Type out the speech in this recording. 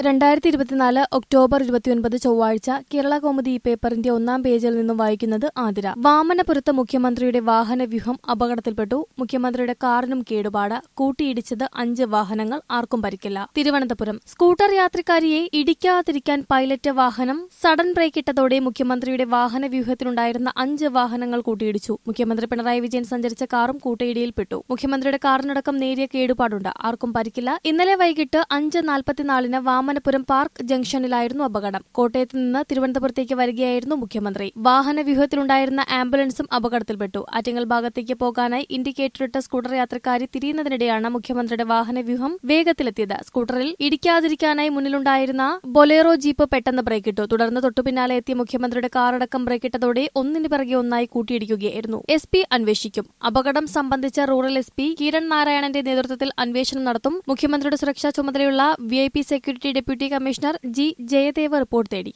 രണ്ടായിരത്തി ഇരുപത്തിനാല് ഒക്ടോബർ ഇരുപത്തിയൊൻപത് ചൊവ്വാഴ്ച കേരള കൗമുദി പേപ്പറിന്റെ ഒന്നാം പേജിൽ നിന്നും വായിക്കുന്നത് ആതിര വാമനപുരത്ത് മുഖ്യമന്ത്രിയുടെ വാഹനവ്യൂഹം അപകടത്തിൽപ്പെട്ടു മുഖ്യമന്ത്രിയുടെ കാറിനും കേടുപാട് കൂട്ടിയിടിച്ചത് അഞ്ച് വാഹനങ്ങൾ ആർക്കും പരിക്കില്ല തിരുവനന്തപുരം സ്കൂട്ടർ യാത്രക്കാരിയെ ഇടിക്കാതിരിക്കാൻ പൈലറ്റ് വാഹനം സഡൻ ബ്രേക്ക് ഇട്ടതോടെ മുഖ്യമന്ത്രിയുടെ വാഹനവ്യൂഹത്തിലുണ്ടായിരുന്ന അഞ്ച് വാഹനങ്ങൾ കൂട്ടിയിടിച്ചു മുഖ്യമന്ത്രി പിണറായി വിജയൻ സഞ്ചരിച്ച കാറും കൂട്ടയിടിയിൽപ്പെട്ടു മുഖ്യമന്ത്രിയുടെ കാറിനടക്കം നേരിയ കേടുപാടുണ്ട് ആർക്കും പരിക്കില്ല ഇന്നലെ വൈകിട്ട് അഞ്ച് നാൽപ്പത്തിനാലിന് വാമനപുരം പാർക്ക് ജംഗ്ഷനിലായിരുന്നു അപകടം കോട്ടയത്ത് നിന്ന് തിരുവനന്തപുരത്തേക്ക് വരികയായിരുന്നു മുഖ്യമന്ത്രി വാഹനവ്യൂഹത്തിലുണ്ടായിരുന്ന ആംബുലൻസും അപകടത്തിൽപ്പെട്ടു ആറ്റിങ്ങൽ ഭാഗത്തേക്ക് പോകാനായി ഇൻഡിക്കേറ്റർ ഇട്ട സ്കൂട്ടർ യാത്രക്കാരി തിരിയുന്നതിനിടെയാണ് മുഖ്യമന്ത്രിയുടെ വാഹനവ്യൂഹം വേഗത്തിലെത്തിയത് സ്കൂട്ടറിൽ ഇടിക്കാതിരിക്കാനായി മുന്നിലുണ്ടായിരുന്ന ബൊലേറോ ജീപ്പ് പെട്ടെന്ന് ബ്രേക്കിട്ടു തുടർന്ന് തൊട്ടുപിന്നാലെ എത്തിയ മുഖ്യമന്ത്രിയുടെ കാറടക്കം ബ്രേക്കിട്ടതോടെ ഒന്നിന് പിറകെ ഒന്നായി കൂട്ടിയിടിക്കുകയായിരുന്നു എസ് പി അന്വേഷിക്കും അപകടം സംബന്ധിച്ച റൂറൽ എസ് പി കിരൺ നാരായണന്റെ നേതൃത്വത്തിൽ അന്വേഷണം നടത്തും മുഖ്യമന്ത്രിയുടെ സുരക്ഷാ ചുമതലയുള്ള V I P security deputy commissioner G Jayadeva report തേടി